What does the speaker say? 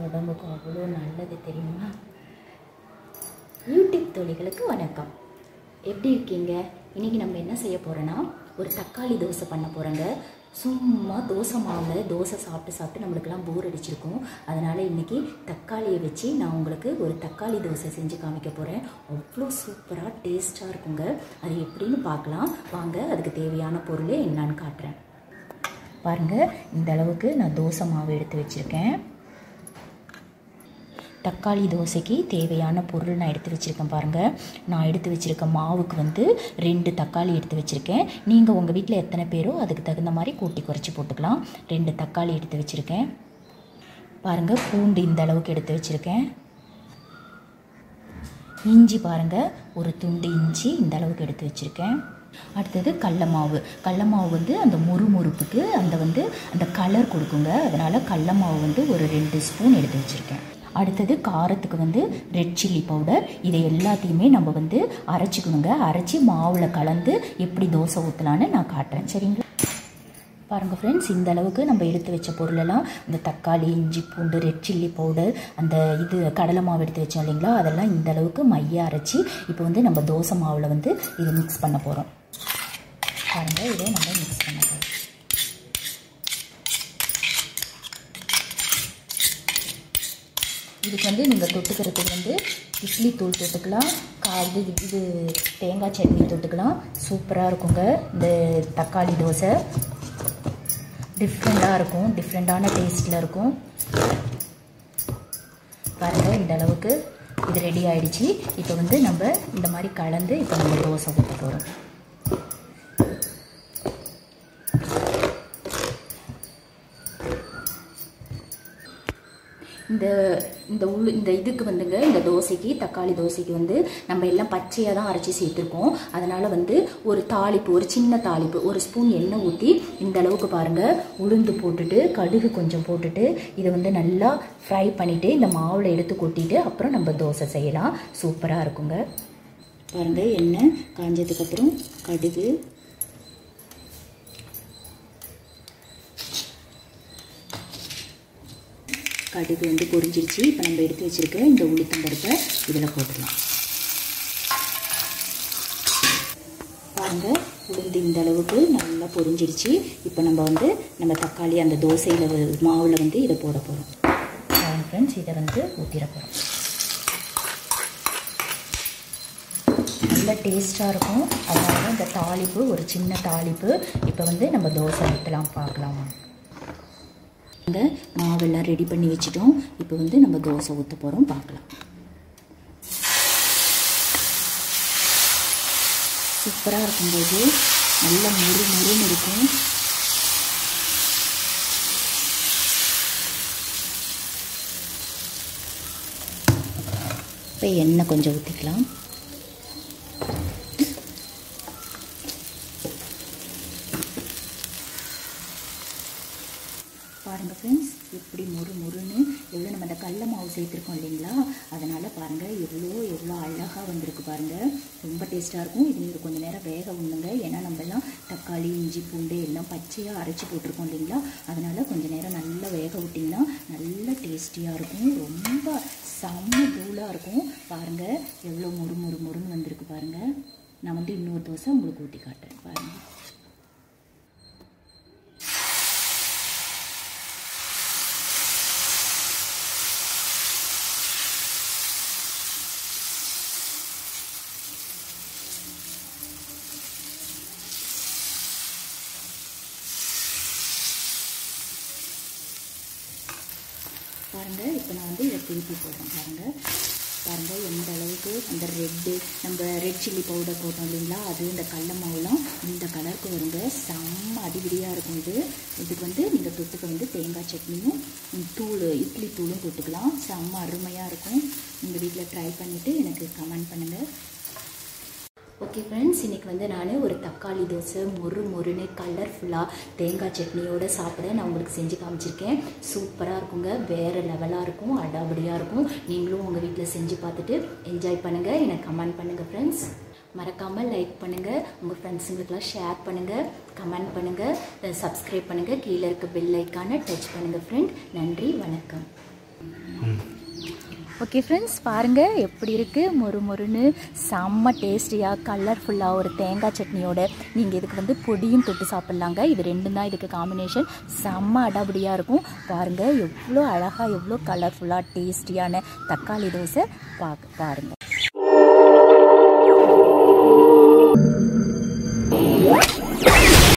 உடம்புக்கு அவ்வளோ நல்லது தெரியுமா யூடியூப் தோழிகளுக்கு வணக்கம் எப்படி இருக்கீங்க இன்றைக்கி நம்ம என்ன செய்ய போகிறோன்னா ஒரு தக்காளி தோசை பண்ண போகிறோங்க சும்மா தோசை மாவில் தோசை சாப்பிட்டு சாப்பிட்டு நம்மளுக்கெல்லாம் போர் அடிச்சிருக்கும் அதனால் இன்றைக்கி தக்காளியை வச்சு நான் உங்களுக்கு ஒரு தக்காளி தோசை செஞ்சு காமிக்க போகிறேன் அவ்வளோ சூப்பராக டேஸ்ட்டாக இருக்குங்க அது எப்படின்னு பார்க்கலாம் வாங்க அதுக்கு தேவையான பொருள் என்னன்னு காட்டுறேன் பாருங்கள் இந்த அளவுக்கு நான் தோசை மாவு எடுத்து வச்சுருக்கேன் தக்காளி தோசைக்கு தேவையான பொருள் நான் எடுத்து வச்சுருக்கேன் பாருங்கள் நான் எடுத்து வச்சுருக்க மாவுக்கு வந்து ரெண்டு தக்காளி எடுத்து வச்சுருக்கேன் நீங்கள் உங்கள் வீட்டில் எத்தனை பேரோ அதுக்கு தகுந்த மாதிரி கூட்டி குறைச்சி போட்டுக்கலாம் ரெண்டு தக்காளி எடுத்து வச்சுருக்கேன் பாருங்கள் பூண்டு இந்த அளவுக்கு எடுத்து வச்சுருக்கேன் இஞ்சி பாருங்கள் ஒரு துண்டு இஞ்சி இந்த அளவுக்கு எடுத்து வச்சுருக்கேன் அடுத்தது கடல மாவு கடல மாவு வந்து அந்த முறுமுறுப்புக்கு அந்த வந்து அந்த கலர் கொடுக்குங்க அதனால் கடல மாவு வந்து ஒரு ரெண்டு ஸ்பூன் எடுத்து வச்சுருக்கேன் அடுத்தது காரத்துக்கு வந்து ரெட் சில்லி பவுடர் இதை எல்லாத்தையுமே நம்ம வந்து அரைச்சிக்கணுங்க அரைச்சி மாவில் கலந்து எப்படி தோசை ஊற்றலான்னு நான் காட்டுறேன் சரிங்களா பாருங்கள் ஃப்ரெண்ட்ஸ் இந்த அளவுக்கு நம்ம எடுத்து வச்ச பொருளெல்லாம் இந்த தக்காளி இஞ்சி பூண்டு ரெட் சில்லி பவுடர் அந்த இது கடலை மாவு எடுத்து வச்சோம் இல்லைங்களா அதெல்லாம் இந்த அளவுக்கு மைய அரைச்சி இப்போ வந்து நம்ம தோசை மாவில் வந்து இது மிக்ஸ் பண்ண போகிறோம் பாருங்கள் இதை நம்ம மிக்ஸ் பண்ண போகிறோம் இதுக்கு வந்து நீங்கள் தொட்டுக்கிறதுக்கு வந்து இட்லி தூள் தொட்டுக்கலாம் காது இது தேங்காய் சட்னி தொட்டுக்கலாம் சூப்பராக இருக்குங்க இந்த தக்காளி தோசை டிஃப்ரெண்ட்டாக இருக்கும் டிஃப்ரெண்ட்டான டேஸ்ட்டில் இருக்கும் பாருங்கள் இந்த அளவுக்கு இது ரெடி ஆயிடுச்சு இப்போ வந்து நம்ம இந்த மாதிரி கலந்து இப்போ நம்ம தோசை ஊற்ற போகிறோம் இந்த இந்த உள் இந்த இதுக்கு வந்துங்க இந்த தோசைக்கு தக்காளி தோசைக்கு வந்து நம்ம எல்லாம் பச்சையாக தான் அரைச்சி சேர்த்துருக்கோம் அதனால் வந்து ஒரு தாளிப்பு ஒரு சின்ன தாளிப்பு ஒரு ஸ்பூன் எண்ணெய் ஊற்றி இந்த அளவுக்கு பாருங்கள் உளுந்து போட்டுட்டு கடுகு கொஞ்சம் போட்டுட்டு இதை வந்து நல்லா ஃப்ரை பண்ணிவிட்டு இந்த மாவில் எடுத்து கொட்டிட்டு அப்புறம் நம்ம தோசை செய்யலாம் சூப்பராக இருக்குங்க பாருங்கள் எண்ணெய் காஞ்சதுக்கப்புறம் கடுகு கடுகு வந்து பொரிஞ்சிருச்சு இப்போ நம்ம எடுத்து வச்சுருக்க இந்த உளுத்தம் பருப்பை இதில் போட்டுடலாம் பாருங்கள் உளுந்து இந்த அளவுக்கு நல்லா பொரிஞ்சிருச்சு இப்போ நம்ம வந்து நம்ம தக்காளி அந்த தோசையில் மாவில் வந்து இதை போட போகிறோம் பாருங்க ஃப்ரெண்ட்ஸ் இதை வந்து ஊற்றிட போகிறோம் நல்ல டேஸ்ட்டாக இருக்கும் அதனால இந்த தாளிப்பு ஒரு சின்ன தாளிப்பு இப்போ வந்து நம்ம தோசை ஊற்றலாம் பார்க்கலாம் இங்கே மாவெல்லாம் ரெடி பண்ணி வச்சுட்டோம் இப்போ வந்து நம்ம தோசை ஊற்ற போகிறோம் பார்க்கலாம் சூப்பராக இருக்கும்போது நல்ல முறு முறுன்னு இருக்கும் இப்போ எண்ணெய் கொஞ்சம் ஊற்றிக்கலாம் பாருங்கள் ஃப்ரெண்ட்ஸ் எப்படி முறு முறுன்னு எவ்வளோ நம்ம அந்த கடல மாவு சேர்த்துருக்கோம் இல்லைங்களா அதனால் பாருங்கள் எவ்வளோ எவ்வளோ அழகாக வந்திருக்கு பாருங்கள் ரொம்ப டேஸ்ட்டாக இருக்கும் இது நீங்கள் கொஞ்சம் நேரம் வேக உண்ணுங்க ஏன்னா நம்ம எல்லாம் தக்காளி இஞ்சி பூண்டு எல்லாம் பச்சையாக அரைச்சி போட்டிருக்கோம் இல்லைங்களா அதனால் கொஞ்சம் நேரம் நல்லா வேக விட்டிங்கன்னா நல்ல டேஸ்டியாக இருக்கும் ரொம்ப செம்ம தூளாக இருக்கும் பாருங்கள் எவ்வளோ முறு முறு முறுன்னு வந்திருக்கு பாருங்கள் நான் வந்து இன்னொரு தோசை உங்களுக்கு ஊற்றி காட்டுறேன் பாருங்கள் பாருங்கள் இப்போ நான் வந்து இதை திருப்பி போடுறேன் பாருங்கள் பாருங்கள் எந்த அளவுக்கு அந்த ரெட்டு நம்ம ரெட் சில்லி பவுடர் போட்டோம் இல்லைங்களா அது இந்த கடல மாவுலாம் இந்த கலருக்கு வருங்க செம்ம அடிபடியாக இருக்கும் இது இதுக்கு வந்து நீங்கள் தொட்டுக்க வந்து தேங்காய் சட்னியும் தூள் இட்லி தூளும் தொட்டுக்கலாம் செம்ம அருமையாக இருக்கும் உங்கள் வீட்டில் ட்ரை பண்ணிவிட்டு எனக்கு கமெண்ட் பண்ணுங்கள் ஓகே ஃப்ரெண்ட்ஸ் இன்றைக்கி வந்து நான் ஒரு தக்காளி தோசை மொறு மொறுன்னு கலர்ஃபுல்லாக தேங்காய் சட்னியோடு சாப்பிட நான் உங்களுக்கு செஞ்சு காமிச்சிருக்கேன் சூப்பராக இருக்குங்க வேறு லெவலாக இருக்கும் அடாபடியாக இருக்கும் நீங்களும் உங்கள் வீட்டில் செஞ்சு பார்த்துட்டு என்ஜாய் பண்ணுங்கள் எனக்கு கமெண்ட் பண்ணுங்கள் ஃப்ரெண்ட்ஸ் மறக்காமல் லைக் பண்ணுங்கள் உங்கள் ஃப்ரெண்ட்ஸுங்களுக்கெல்லாம் ஷேர் பண்ணுங்கள் கமெண்ட் பண்ணுங்கள் சப்ஸ்கிரைப் பண்ணுங்கள் கீழே இருக்க பெல் ஐக்கானை டச் பண்ணுங்கள் ஃப்ரெண்ட் நன்றி வணக்கம் ஓகே ஃப்ரெண்ட்ஸ் பாருங்கள் எப்படி இருக்குது மொறு மொறுன்னு செம்ம டேஸ்டியாக கலர்ஃபுல்லாக ஒரு தேங்காய் சட்னியோட நீங்கள் இதுக்கு வந்து பொடியும் தொட்டு சாப்பிட்லாங்க இது ரெண்டும் தான் இதுக்கு காம்பினேஷன் செம்ம அடாபடியாக இருக்கும் பாருங்கள் எவ்வளோ அழகாக எவ்வளோ கலர்ஃபுல்லாக டேஸ்டியான தக்காளி தோசை பார்க்க பாருங்கள்